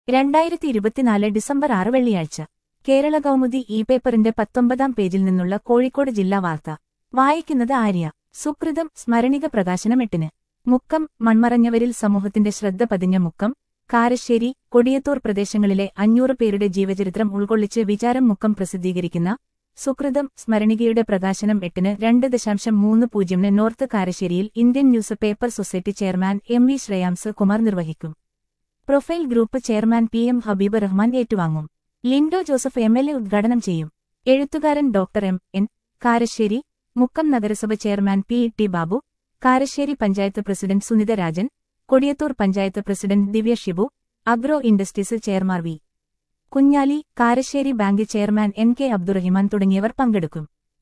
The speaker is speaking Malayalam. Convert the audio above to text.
രണ്ടായിരത്തി ഇരുപത്തിനാല് ഡിസംബർ ആറ് വെള്ളിയാഴ്ച കേരള കൗമുദി ഇ പേപ്പറിന്റെ പത്തൊമ്പതാം പേജിൽ നിന്നുള്ള കോഴിക്കോട് ജില്ലാ വാർത്ത വായിക്കുന്നത് ആര്യ സുകൃതം സ്മരണിക പ്രകാശനം എട്ടിന് മുക്കം മൺമറഞ്ഞവരിൽ സമൂഹത്തിന്റെ ശ്രദ്ധ പതിഞ്ഞ മുക്കം കാരശ്ശേരി കൊടിയത്തൂർ പ്രദേശങ്ങളിലെ അഞ്ഞൂറ് പേരുടെ ജീവചരിത്രം ഉൾക്കൊള്ളിച്ച് വിചാരം മുക്കം പ്രസിദ്ധീകരിക്കുന്ന സുകൃതം സ്മരണികയുടെ പ്രകാശനം എട്ടിന് രണ്ട് ദശാംശം മൂന്ന് പൂജ്യമിന് നോർത്ത് കാരശ്ശേരിയിൽ Indian newspaper society chairman M V Shreyams Kumar നിർവഹിക്കും profile group chairman P M Habeeb Rahman ഏറ്റുവാങ്ങും Lindo Joseph M L A ഉദ്ഘാടനം ചെയ്യും എഴുത്തുകാരൻ doctor M N Karassery Mukkam നഗരസഭ chairman P T Babu Karassery panchayat president Sunitha Rajan Kodiyathur panchayat president Divya Shibu agro industries chairman V Kunhali Karassery bank chairman N K Abdurahiman തുടങ്ങിയവർ പങ്കെടുക്കും